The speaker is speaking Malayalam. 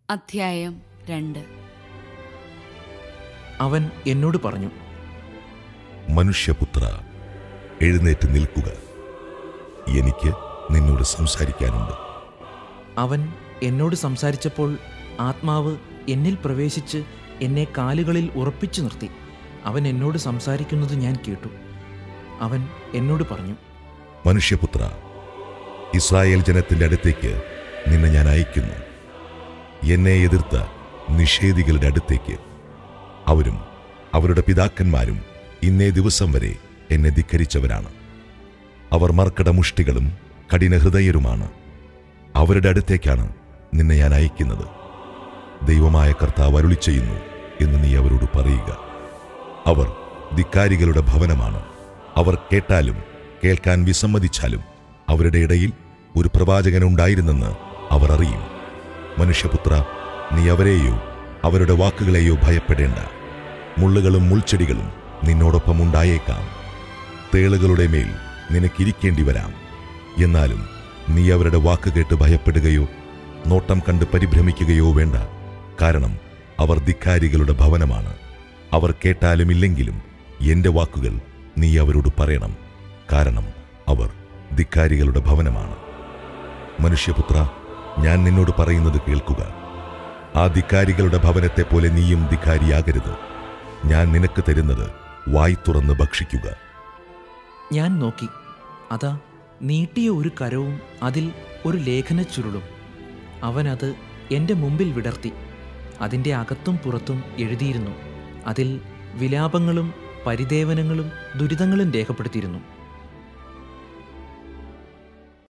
അധ്യായം രണ്ട് അവൻ എന്നോട് പറഞ്ഞു മനുഷ്യപുത്ര എഴുന്നേറ്റ് നിൽക്കുക എനിക്ക് നിന്നോട് സംസാരിക്കാനുണ്ട് അവൻ എന്നോട് സംസാരിച്ചപ്പോൾ ആത്മാവ് എന്നിൽ പ്രവേശിച്ച് എന്നെ കാലുകളിൽ ഉറപ്പിച്ചു നിർത്തി അവൻ എന്നോട് സംസാരിക്കുന്നത് ഞാൻ കേട്ടു അവൻ എന്നോട് പറഞ്ഞു മനുഷ്യപുത്ര ഇസ്രായേൽ ജനത്തിന്റെ അടുത്തേക്ക് നിന്നെ ഞാൻ അയക്കുന്നു എന്നെ എതിർത്ത നിഷേധികളുടെ അടുത്തേക്ക് അവരും അവരുടെ പിതാക്കന്മാരും ഇന്നേ ദിവസം വരെ എന്നെ ധിക്കരിച്ചവരാണ് അവർ മർക്കട മുഷ്ടികളും കഠിനഹൃദയരുമാണ് അവരുടെ അടുത്തേക്കാണ് നിന്നെ ഞാൻ അയക്കുന്നത് ദൈവമായ കർത്താവ് അരുളി ചെയ്യുന്നു എന്ന് നീ അവരോട് പറയുക അവർ ധിക്കാരികളുടെ ഭവനമാണ് അവർ കേട്ടാലും കേൾക്കാൻ വിസമ്മതിച്ചാലും അവരുടെ ഇടയിൽ ഒരു പ്രവാചകനുണ്ടായിരുന്നെന്ന് അവർ അറിയും മനുഷ്യപുത്ര നീ അവരെയോ അവരുടെ വാക്കുകളെയോ ഭയപ്പെടേണ്ട മുള്ളുകളും മുൾച്ചെടികളും നിന്നോടൊപ്പം ഉണ്ടായേക്കാം തേളുകളുടെ മേൽ നിനക്കിരിക്കേണ്ടി വരാം എന്നാലും നീ അവരുടെ വാക്ക് കേട്ട് ഭയപ്പെടുകയോ നോട്ടം കണ്ട് പരിഭ്രമിക്കുകയോ വേണ്ട കാരണം അവർ ധിക്കാരികളുടെ ഭവനമാണ് അവർ കേട്ടാലും ഇല്ലെങ്കിലും എന്റെ വാക്കുകൾ നീ അവരോട് പറയണം കാരണം അവർ ധിക്കാരികളുടെ ഭവനമാണ് മനുഷ്യപുത്ര ഞാൻ നിന്നോട് പറയുന്നത് കേൾക്കുക ആ ധിക്കാരികളുടെ ഭവനത്തെ പോലെ നീയും ധിക്കാരിയാകരുത് ഞാൻ നിനക്ക് തരുന്നത് വായി തുറന്ന് ഭക്ഷിക്കുക ഞാൻ നോക്കി അതാ നീട്ടിയ ഒരു കരവും അതിൽ ഒരു ലേഖന ചുരുളും അവൻ അത് എൻ്റെ മുമ്പിൽ വിടർത്തി അതിൻ്റെ അകത്തും പുറത്തും എഴുതിയിരുന്നു അതിൽ വിലാപങ്ങളും പരിദേവനങ്ങളും ദുരിതങ്ങളും രേഖപ്പെടുത്തിയിരുന്നു